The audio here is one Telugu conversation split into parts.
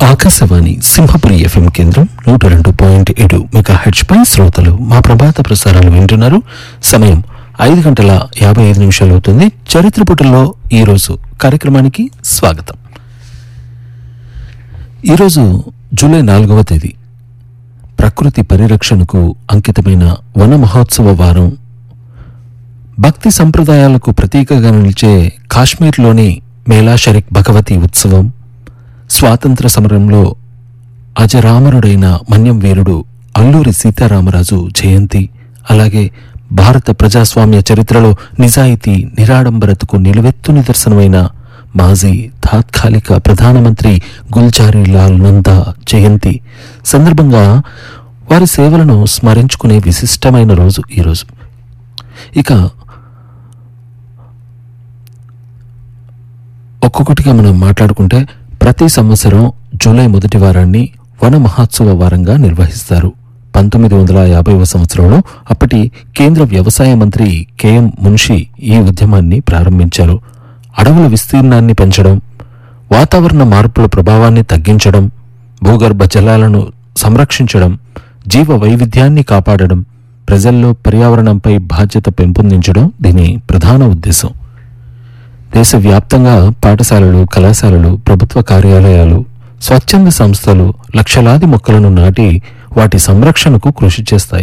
ఆకాశవాణి సింహపురి ఎఫ్ఎం కేంద్రం నూట రెండు పాయింట్ ఏడు మెగా హెడ్జ్ పై శ్రోతలు మా ప్రభాత ప్రసారాలు వింటున్నారు సమయం ఐదు గంటల యాభై ఐదు నిమిషాలు అవుతుంది చరిత్ర పుటల్లో ఈరోజు కార్యక్రమానికి స్వాగతం ఈరోజు జూలై నాలుగవ తేదీ ప్రకృతి పరిరక్షణకు అంకితమైన వన మహోత్సవ వారం భక్తి సంప్రదాయాలకు ప్రతీకగా నిలిచే కాశ్మీర్లోని మేలా షరీక్ భగవతి ఉత్సవం స్వాతంత్ర సమరంలో అజరామరుడైన మన్యం వీరుడు అల్లూరి సీతారామరాజు జయంతి అలాగే భారత ప్రజాస్వామ్య చరిత్రలో నిజాయితీ నిరాడంబరతకు నిలువెత్తు నిదర్శనమైన మాజీ తాత్కాలిక ప్రధానమంత్రి గుల్జారీ లాల్ నందా జయంతి సందర్భంగా వారి సేవలను స్మరించుకునే విశిష్టమైన రోజు ఈరోజు ఇక ఒక్కొక్కటిగా మనం మాట్లాడుకుంటే ప్రతి సంవత్సరం జూలై మొదటి వారాన్ని వన మహోత్సవ వారంగా నిర్వహిస్తారు పంతొమ్మిది వందల యాభైవ సంవత్సరంలో అప్పటి కేంద్ర వ్యవసాయ మంత్రి కెఎం మున్షి ఈ ఉద్యమాన్ని ప్రారంభించారు అడవుల విస్తీర్ణాన్ని పెంచడం వాతావరణ మార్పుల ప్రభావాన్ని తగ్గించడం భూగర్భ జలాలను సంరక్షించడం జీవ వైవిధ్యాన్ని కాపాడడం ప్రజల్లో పర్యావరణంపై బాధ్యత పెంపొందించడం దీని ప్రధాన ఉద్దేశం దేశవ్యాప్తంగా పాఠశాలలు కళాశాలలు ప్రభుత్వ కార్యాలయాలు స్వచ్ఛంద సంస్థలు లక్షలాది మొక్కలను నాటి వాటి సంరక్షణకు కృషి చేస్తాయి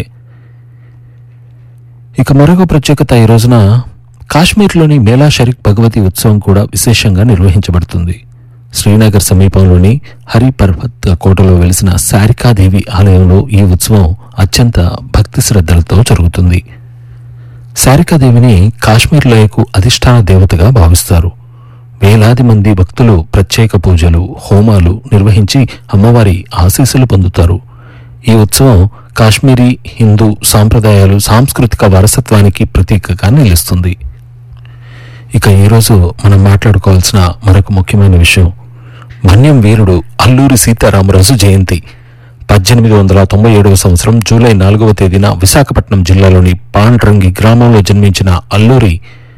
ఇక మరొక ప్రత్యేకత ఈ రోజున కాశ్మీర్లోని మేలా షరీక్ భగవతి ఉత్సవం కూడా విశేషంగా నిర్వహించబడుతుంది శ్రీనగర్ సమీపంలోని హరి పర్వత్ కోటలో వెలిసిన శారికాదేవి ఆలయంలో ఈ ఉత్సవం అత్యంత భక్తి శ్రద్ధలతో జరుగుతుంది శారికాదేవిని కాశ్మీర్ లోయకు అధిష్టాన దేవతగా భావిస్తారు వేలాది మంది భక్తులు ప్రత్యేక పూజలు హోమాలు నిర్వహించి అమ్మవారి ఆశీస్సులు పొందుతారు ఈ ఉత్సవం కాశ్మీరీ హిందూ సాంప్రదాయాలు సాంస్కృతిక వారసత్వానికి ప్రతీకగా నిలుస్తుంది ఇక ఈరోజు మనం మాట్లాడుకోవాల్సిన మరొక ముఖ్యమైన విషయం మన్యం వీరుడు అల్లూరి సీతారామరాజు జయంతి పద్దెనిమిది వందల తొంభై ఏడవ సంవత్సరం జూలై నాలుగవ తేదీన విశాఖపట్నం జిల్లాలోని పాండ్రంగి గ్రామంలో జన్మించిన అల్లూరి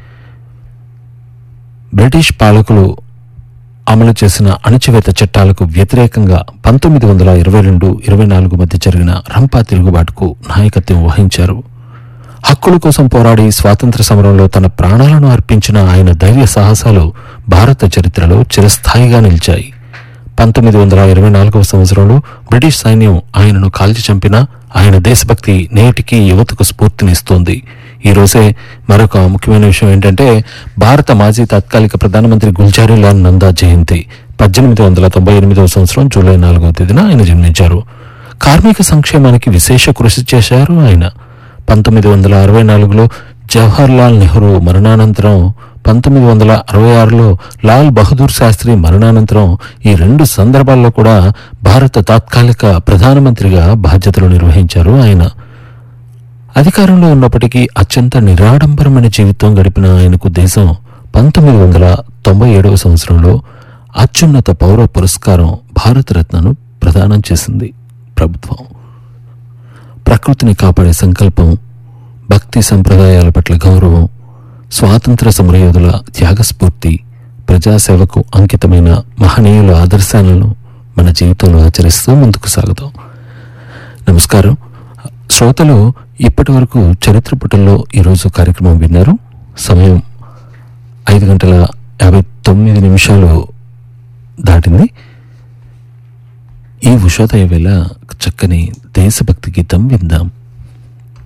బ్రిటిష్ పాలకులు అమలు చేసిన అణచివేత చట్టాలకు వ్యతిరేకంగా పంతొమ్మిది వందల ఇరవై రెండు ఇరవై నాలుగు మధ్య జరిగిన రంపా తిరుగుబాటుకు నాయకత్వం వహించారు హక్కుల కోసం పోరాడి స్వాతంత్ర సమరంలో తన ప్రాణాలను అర్పించిన ఆయన ధైర్య సాహసాలు భారత చరిత్రలో చిరస్థాయిగా నిలిచాయి పంతొమ్మిది వందల ఇరవై నాలుగవ సంవత్సరంలో బ్రిటిష్ సైన్యం ఆయనను కాల్చి చంపినా ఆయన దేశభక్తి నేటికి యువతకు స్ఫూర్తినిస్తోంది ఈ రోజే మరొక ముఖ్యమైన విషయం ఏంటంటే భారత మాజీ తాత్కాలిక ప్రధానమంత్రి గుల్జారీ లాల్ నందా జయంతి పద్దెనిమిది వందల తొంభై ఎనిమిదవ సంవత్సరం జూలై నాలుగవ తేదీన ఆయన జన్మించారు కార్మిక సంక్షేమానికి విశేష కృషి చేశారు ఆయన పంతొమ్మిది వందల అరవై నాలుగులో జవహర్ లాల్ నెహ్రూ మరణానంతరం పంతొమ్మిది వందల అరవై ఆరులో లాల్ బహదూర్ శాస్త్రి మరణానంతరం ఈ రెండు సందర్భాల్లో కూడా భారత తాత్కాలిక ప్రధానమంత్రిగా బాధ్యతలు నిర్వహించారు ఆయన అధికారంలో ఉన్నప్పటికీ అత్యంత నిరాడంబరమైన జీవితం గడిపిన ఆయనకు దేశం పంతొమ్మిది వందల తొంభై ఏడవ సంవత్సరంలో అత్యున్నత పౌర పురస్కారం భారతరత్నను ప్రదానం చేసింది ప్రభుత్వం ప్రకృతిని కాపాడే సంకల్పం భక్తి సంప్రదాయాల పట్ల గౌరవం స్వాతంత్ర సమరయోధుల త్యాగస్ఫూర్తి ప్రజాసేవకు అంకితమైన మహనీయుల ఆదర్శాలను మన జీవితంలో ఆచరిస్తూ ముందుకు సాగుతాం నమస్కారం శ్రోతలు ఇప్పటి వరకు చరిత్ర పుటల్లో ఈరోజు కార్యక్రమం విన్నారు సమయం ఐదు గంటల యాభై తొమ్మిది నిమిషాలు దాటింది ఈ ఉషోదయ వేళ చక్కని దేశభక్తి గీతం విందాం